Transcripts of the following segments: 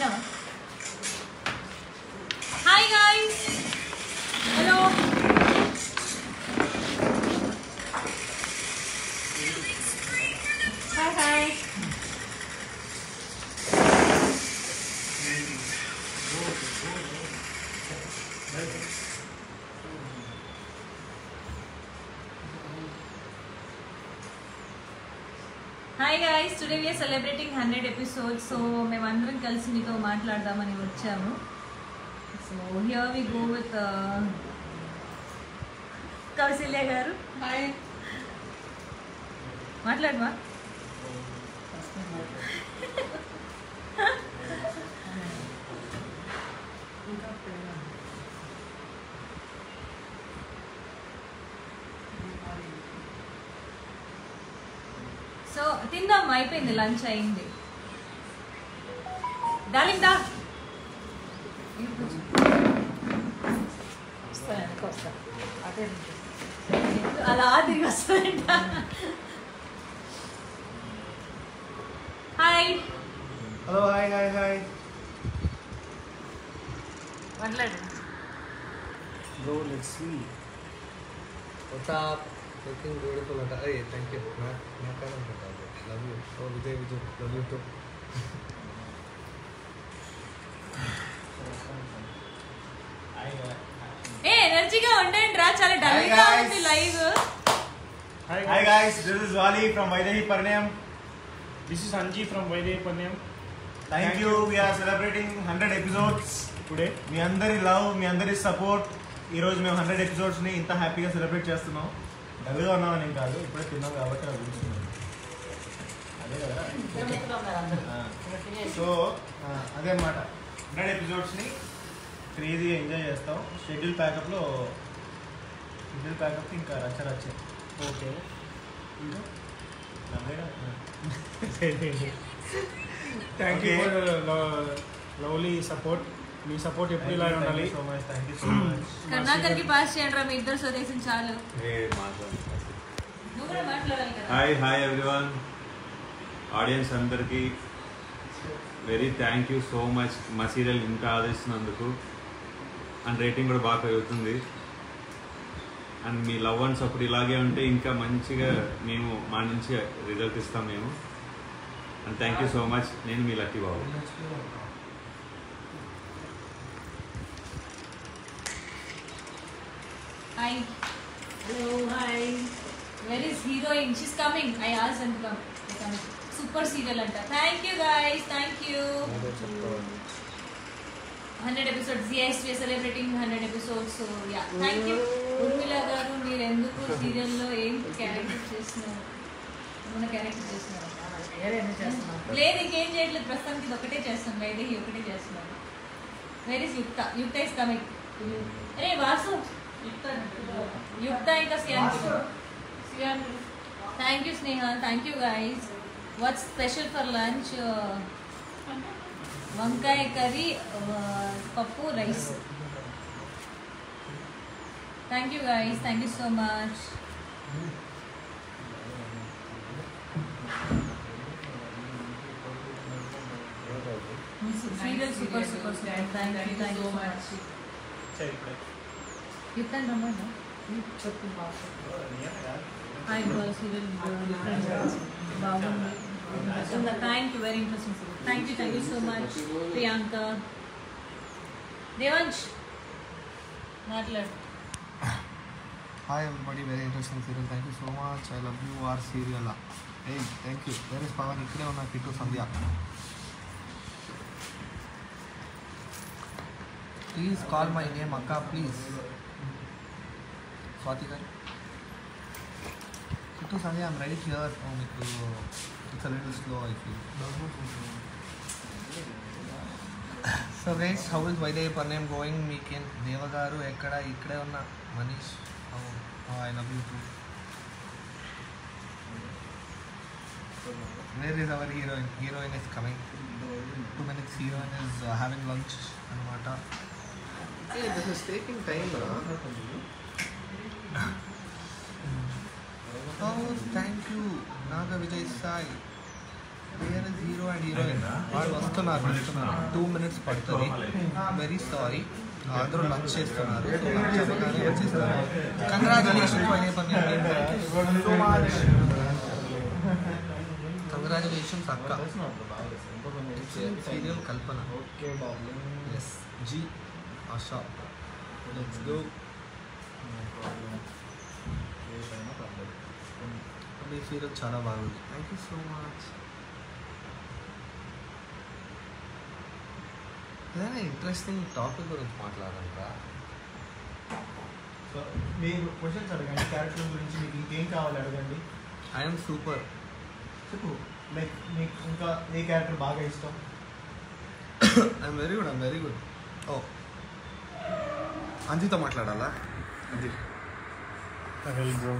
తిన్నావా hi guys hello hi hi hi guys today we are celebrating hundred episode so మేమందరం కలిసి మీతో మాట్లాడదామని వచ్చాము so here we go with Kaushalya garu hi మాట్లాడమా so తిందాం అయిపోయింది లంచ్ అయింది డార్లింగ్ దా వస్తా వెనక వస్తా అదే అలా తిరిగి వస్తుందంట hi hello hi hi hi మాట్లాడు bro let's see what's up looking beautiful అంట అయ్యే థ్యాంక్ యూ నా నాకనే ఉంటుంది love you oh Vijay Vijay love you too ఏ ఎనర్జీగా ఉండండి రా చాలా డల్ Hi, గా guys. ఉంది live Hi guys, this is Wali from Vaidehi Parnam. This is Anji from Vaidehi Panyam. Thank, Thank you. you. We are celebrating 100 episodes. Today, మీ అందరి love మీ అందరి సపోర్ట్ ఈ రోజు మేము హండ్రెడ్ ఎపిసోడ్స్ ని ఇంత హ్యాపీగా సెలబ్రేట్ చేస్తున్నాం డల్గా ఉన్నామని ఏం కాదు ఇప్పుడే తిన్నాం కాబట్టి అది గుర్తున్నాం అదే కదా సో అదే అన్నమాట హండ్రెడ్ ఎపిసోడ్స్ ని క్రేజీగా ఎంజాయ్ చేస్తాం షెడ్యూల్ ప్యాకప్ లో షెడ్యూల్ ప్యాకప్ ఇంకా రచ్చ రచ్చే okay. Thank Okay. you for the lo- lovely support. మీ సపోర్ట్ ఎప్పుడు ఇలా ఉండాలి so much thank you so much Karnakar కి పాస్ చేయండి రా మీ ఇద్దరు స్వదేశం చాలు నువ్వు కూడా మాట్లాడాలి కదా హాయ్ హాయ్ ఎవ్రీవన్ ఆడియన్స్ అందరికీ very thank you so much మా సీరియల్ ఇంకా ఆదరిస్తున్నందుకు అండ్ రేటింగ్ కూడా బాగా పెరుగుతుంది అండ్ మీ లవ్ అండ్ సపోర్ట్ ఇలాగే ఉంటే ఇంకా మంచిగా మేము మా నుంచి రిజల్ట్ ఇస్తాం మేము and thank you so much నేను మీ లక్కీ బాబు hi hello hi where is heroine she's coming I ask and come super serial అంట thank you guys thank you hundred episodes yes we are celebrating hundred episodes so yeah thank you Urmila garu మీరు ఎందుకు సీరియల్లో ఏం character చేస్తున్నారు ఏమైనా character చేస్తున్నారు ఏదైనా చేస్తున్నాను లేదు ఇంకేం చేయట్లేదు ప్రస్తుతానికి ఇది ఒకటే చేస్తాం వైదేహి ఒకటే చేస్తున్నాం వేర్ ఇస్ యుక్త యుక్త ఇస్ కమింగ్ అరే వాసు యుక్త ఇంకా స్కాన్ thank you Sneha thank you guys what's special for lunch వంకాయ కర్రీ పప్పు rice thank you guys thank you so much serial super super super thank you thank you so much యుక్తాన్ని రమ్మన్నా చెప్పు బాగా హాయ్ బాల్ సీరియల్ డిఫరెంట్ బాగుంది thank you very interesting serial thank you thank you so much Priyanka Devansh మాట్లాడు hi everybody very interesting serial thank you so much I love you are serial ఏ thank you very Pavan ఇక్కడే ఉన్నా Kittu Sandhya please call my name అక్క please Swathi garu Kittu Sandhya I'm right here మీకు it's little slow I feel so guys how is వైదే per name going మీకేం దేవగారు ఎక్కడ ఇక్కడే ఉన్న Manish I love you too where is our heroine heroine is coming two minutes heroine is having lunch అనమాట this is taking time thank you Naga Vijay Sai where is hero and heroine వాళ్ళు వస్తున్నారు వస్తున్నారు two minutes పడుతుంది very sorry అందరూ lunch చేస్తున్నారు lunch అవ్వగానే వచ్చేస్తారు congratulation congratulations అక్క serial Kalpana yes ji Asha let's go మీ సీరియల్ చాలా బాగుంది థ్యాంక్ యూ సో మచ్ ఏదైనా ఇంట్రెస్టింగ్ టాపిక్ గురించి మాట్లాడాలరా సో మీరు క్వశ్చన్స్ అడగండి క్యారెక్టర్ గురించి మీకు ఇంకేం కావాలి అడగండి ఐఎమ్ సూపర్ చెప్పు లైక్ మీకు ఇంకా ఏ క్యారెక్టర్ బాగా ఇష్టం I'm very good I'm very good oh అంజితో మాట్లాడాలా అంజి బ్రో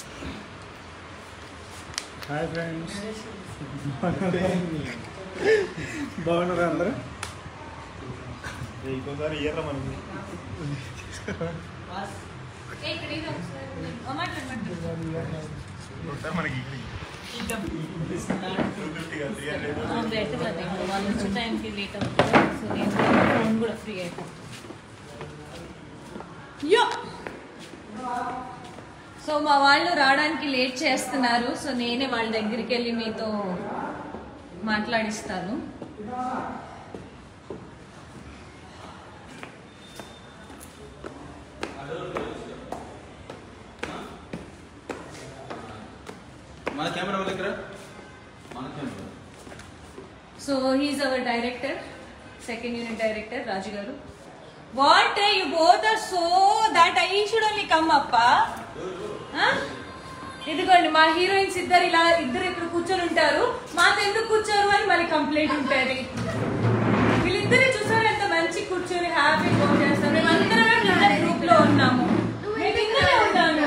హాయ్ ఫ్రెండ్స్ బాగున్నారా అందరూ ఇంకోసారి ఇయ్యరా మనకి ఏ, ఇక్కడ ఇది ఒకసారి. ఓ, మాట్లాడు, మాట్లాడు. ఒకసారి మనకి ఆ, బెటర్ అది ఇంకా వాళ్ళు వచ్చే టైంకి లేట్ అవుతుంది సో నేను కూడా ఫోన్ కూడా ఫ్రీ అయిపోతుంది యో సో మా వాళ్ళు రావడానికి లేట్ చేస్తున్నారు సో నేనే వాళ్ళ దగ్గరికి వెళ్ళి మీతో మాట్లాడిస్తాను మన కెమెరా వాళ్ళ దగ్గర మన camera so he's our director second unit director Raju garu what you both are so that I should only come up ఇదిగోండి మా హీరోయిన్స్ ఇద్దరు ఇలా ఇద్దరు ఇక్కడ కూర్చొని ఉంటారు మాతో ఎందుకు కూర్చోరు అని మళ్ళీ కంప్లైంట్ ఉంటుంది వీళ్ళిద్దరే చూసారు ఎంత మంచి కూర్చొని హ్యాపీ ఫోన్ చేస్తాం మేము అందరం గ్రూప్ లో ఉన్నాము మేము ఇద్దరే ఉన్నాను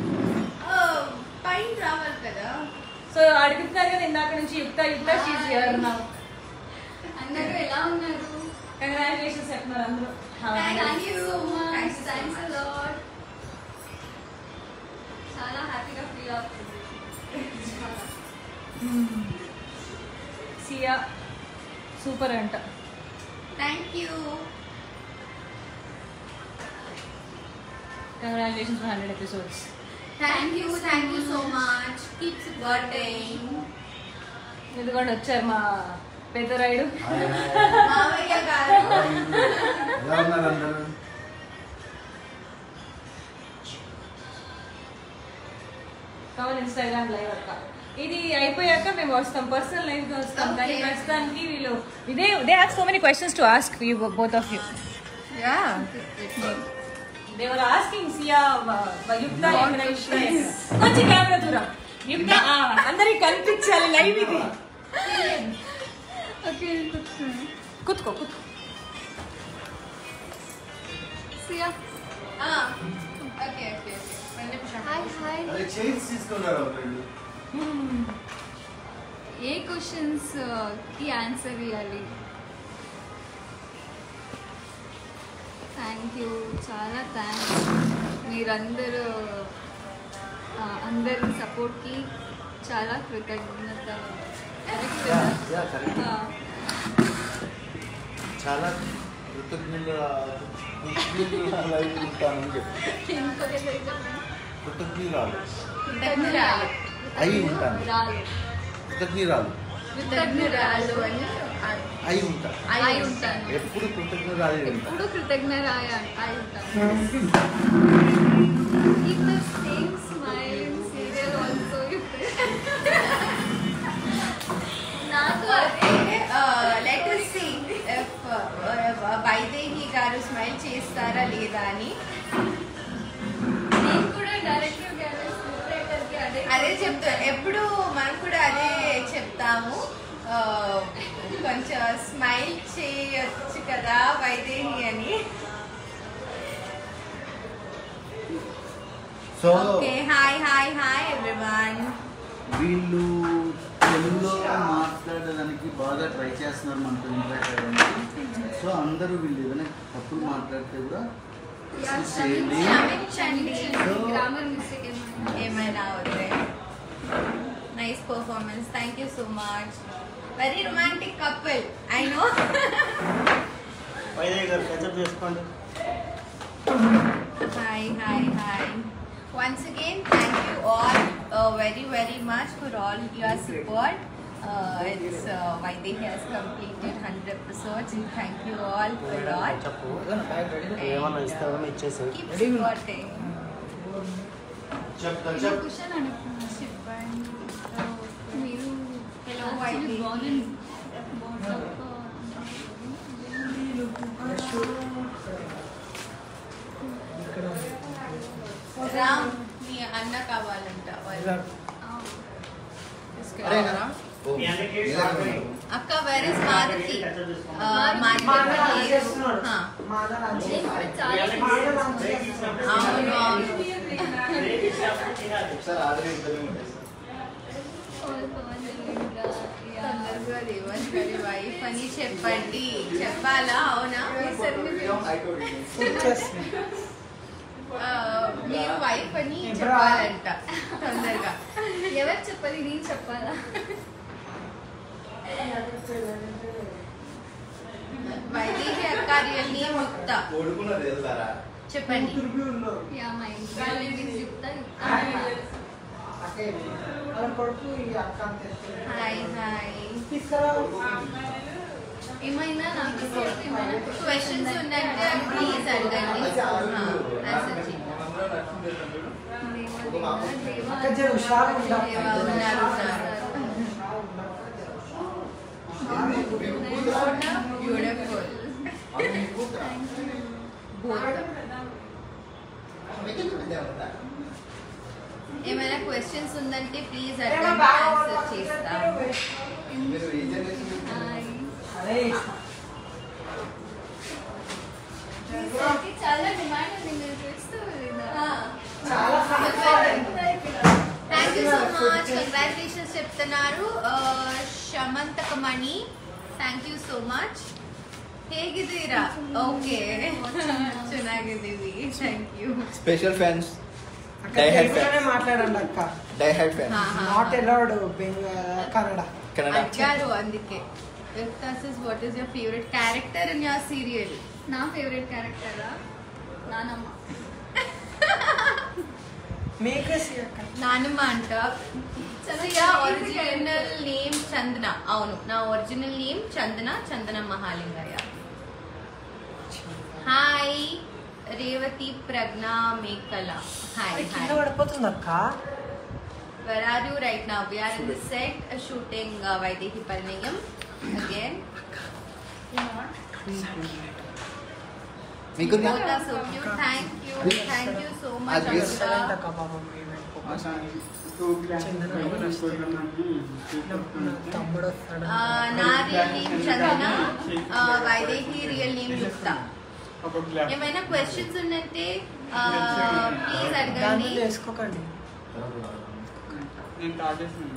పైన రావాలి కదా సో అడుగుతున్నారు కదా ఇందాక నుంచి యుక్త యుక్త షీజ్ హియర్ నౌ అందరూ ఎలా ఉన్నారు కంగ్రాచులేషన్స్ చెప్తున్నారు అందరూ Have a nice thank day. You so much thanks lot చాలా హ్యాపీగా ఫీల్ అవుతుంది సియా సూపర్ అంట thank you congratulations for hundred episodes thank you thank you so much keeps birthday ఇదిగోండి వచ్చారు మా పెద్దరాయుడు మావయ్య గారు ఎలా ఉన్నారు అందరూ కావాలి ఇన్స్టాగ్రామ్ లైవ్ అక్క ఇది అయిపోయాక మేము వస్తాం పర్సనల్ లైఫ్ గా వస్తాం కానీ Okay. ప్రస్తుతానికి వీళ్ళు ఇదే they have so many questions to ask you both of you yeah they were asking Siya Yukta ఎక్కడ యుక్త ఎక్కడ కొంచెం కెమెరా దూరం యుక్త ఆ, అందరికి కనిపించాలి లైవ్ ఇది ఓకే కుత్కో కుత్కో Siya okay okay hi hi అదే చైన్స్ తీసుకున్నారు ఫ్రెండ్ ఏ క్వశ్చన్స్ కి ఆన్సర్ ఇవ్వాలి థ్యాంక్ యూ చాలా థ్యాంక్స్ మీరందరూ ఆ, అందరి సపోర్ట్కి చాలా కృతజ్ఞత Correct కదా? యా కరెక్ట్ ఆ, చాలా కృతజ్ఞులు కృతజ్ఞురాలు ఉంటానని చెప్పి ఇంకొకటి చెప్పండి. కృతజ్ఞురాలు కృతజ్ఞురాలు అయి ఉంటాను రాలు కృతజ్ఞురాలు కృతజ్ఞురాలు అని అయి ఉంటాను అయి ఉంటాను ఎప్పుడు కృతజ్ఞురాలు ఉంటాను ఎప్పుడు కృతజ్ఞరాయ అయి ఉంటాను Keep the same smile in serial also. నాకు అదే లెట్ సి వైదేహి గారు స్మైల్ చేస్తారా లేదా అని నేను కూడా డైరెక్టర్ గారు కి అదే అదే చెప్తా ఎప్పుడు మనం కూడా అదే చెప్తాము ఆ, కొంచెం స్మైల్ చేయొచ్చు కదా వైదేహి అని so okay hi hi hi everyone వీళ్ళు తెలుగులో మాట్లాడడానికి బాగా ట్రై చేస్తున్నారు మనతో ఇంటరాక్ట్ అవ్వడానికి సో అందరూ వీళ్ళు ఏదైనా తప్పులు మాట్లాడితే కూడా చేయండి క్షమించండి So- గ్రామర్ మిస్టేక్ ఏమైనా ఏమైనా అవుతాయి nice performance thank you so much very romantic couple I know Vaidehi garu catch-up చేసుకోండి Hi, hi, hi. Once again, thank you all uh, very, very much for all your support. Uh, it's uh, Vaidehi has completed 100 episodes. And thank you all for all. చెప్పు ఏమన్నా ఇస్తామో ఇచ్చేసి Keep supporting. చెప్తా ఇది చెప్ question అడుగుతున్నా చెప్పండి మీరు Hello, actually Vaidhi. born in brought up, Ram మీ అన్న కావాలంట వాళ్ళు. uh, తీసుకెళ్ళారా? ఓ, ఇలా ఉంది. అక్క where is Maruti Catch-up Uh, Maruti హా. నేను కూడా చాలా అవును అవును ఒకసారి ఆర్డర్ ఇద్దరు ఉంటాయి తొందరగా రేవంత్ గారి వైఫ్ అని చెప్పండి చెప్పాలా అవునా ఆ, మీరు వైఫ్ అని చెప్పాలంట తొందరగా ఎవరు చెప్పాలి నేను చెప్పాలా వైదేహి అక్క రియల్ నేమ్ ముక్త కొడుకున్నది వెళ్తారా చెప్పండి యా మా ఇంట్లో చెప్తా హాయ్ హాయ్ ఏమైనా నాకు support ఏమైనా క్వశ్చన్స్ ఉందంటే ప్లీజ్ అడగండి ఆన్సర్ చేయండి దేవా ఉన్నారు బ్యూటిఫుల్ ఏమైనా క్వశ్చన్స్ ఉందంటే ప్లీజ్ అడగండి ఆన్సర్ చేస్తాం మీరు ఈ జనరేషన్ చాలా డిమాండ్ ఉంది మీరు చూస్తూ thank you so much congratulations చెప్తున్నారు Shamanthakamani thank you so much ಹೇಗಿದ್ದೀರಾ ಓಕೆ ಚೆನ್ನಾಗಿದ್ದೀವಿ ಥ್ಯಾಂಕ್ ಯು స్పెషల్ ఫ్యాన్స్ తెలుగులోనే మాట్లాడండి అక్క die hard fans not allowed బెంగ కన్నడ కన్నడ అడిగారు అందుకే what is your favourite character in your serial నా ఫేవరెట్ క్యారెక్టరా నానమ్మ మేకసి అక్క నానమ్మ అంట ఒరిజినల్ నేమ్ చందన అవును నా original name Chandana Chandana Mahalingaiah hi Revathi Pragna Mekala hi కింద హాయ్ పడిపోతుంది అక్క Where are you right now? We are in the set uh, shooting uh, Vaidehi Palniyam again. మీకు Both are so cute. Thank you. Thank you so much, As we- excellent Anushka. అక్క పాపం తమ్ముడు వస్తాడు Uh, నా real name Chandana uh, Vaidehi real name Yukta ఏమైనా questions ఉన్నట్టే please అడగండి దాన్ని వేసుకోకండి నేను టాప్ చేస్తున్నాను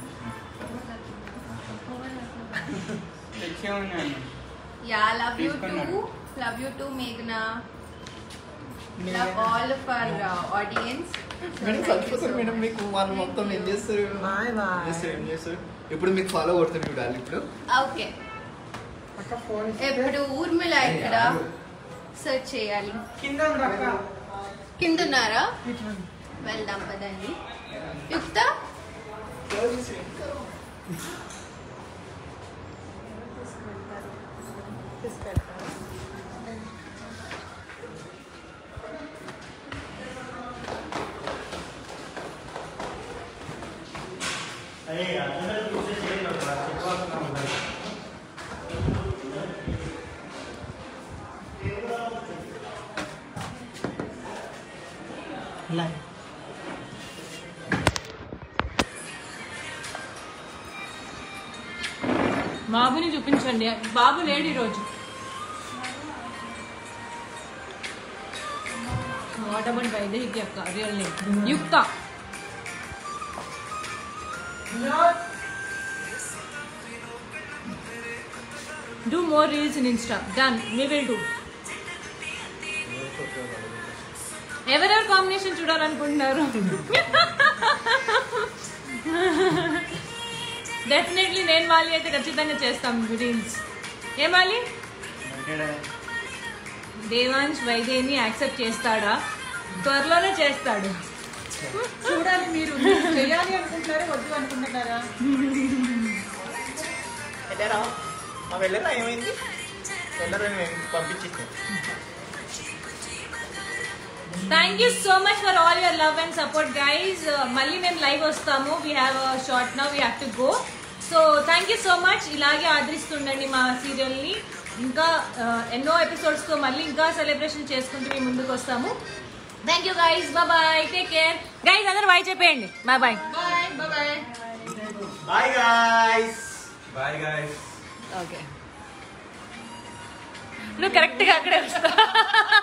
తెచ్చే ఉన్నాను yeah love you too love you too మేఘనా love all of our audience madam చచ్చిపోతారు మేడం మీకు వాళ్ళు మొత్తం ఏం చేస్తారు బాయ్ బాయ్ చేస్తారు ఏం చేస్తారు ఇప్పుడు మీకు ఫాలో కొడుతుంది చూడాలి ఇప్పుడు ఓకే అక్క ఫోన్ ఇప్పుడు ఊర్మిళ ఇక్కడ సెర్చ్ చేయాలి కింద ఉంది అక్క కింద ఉన్నారా ఇటు రండి. వెళ్దాం పదండి యుక్త అరే అందరూ చూసే చేయండి ఒక చెప్పాల్సిన ఉన్నాయి. ఇలా బాబుని చూపించండి బాబు లేడు ఈరోజు వాట్ అబౌట్ వైదేహికి అక్క real name Yukta do more reels in Insta done we will do ఎవరెవరు కాంబినేషన్ చూడాలనుకుంటున్నారు డెఫినెట్లీ నేను వాలి అయితే ఖచ్చితంగా చేస్తాం రీల్స్ ఏం వాలి దేవాంశ్ వైదేని యాక్సెప్ట్ చేస్తాడా త్వరలోనే చేస్తాడు చూడాలి మీరు చేయాలి అనుకుంటారా వద్దు అనుకుంటున్నారా వెళ్ళారా మా వెళ్ళారా ఏమైంది వెళ్ళారా పంపించేసాను thank you so much for all your love and support guys మళ్ళీ మేము లైవ్ వస్తాము we have short now we have to go so thank you so much ఇలాగే ఆదరిస్తుండండి మా సీరియల్ని ఇంకా uh, ఎన్నో ఎపిసోడ్స్తో మళ్ళీ ఇంకా సెలబ్రేషన్ చేసుకుంటూ మీ ముందుకు వస్తాము thank you guys bye take care guys అందరూ బాయ్ చెప్పేయండి bye bye bye bye bye guys bye guys okay నువ్వు కరెక్ట్గా అక్కడే వస్తా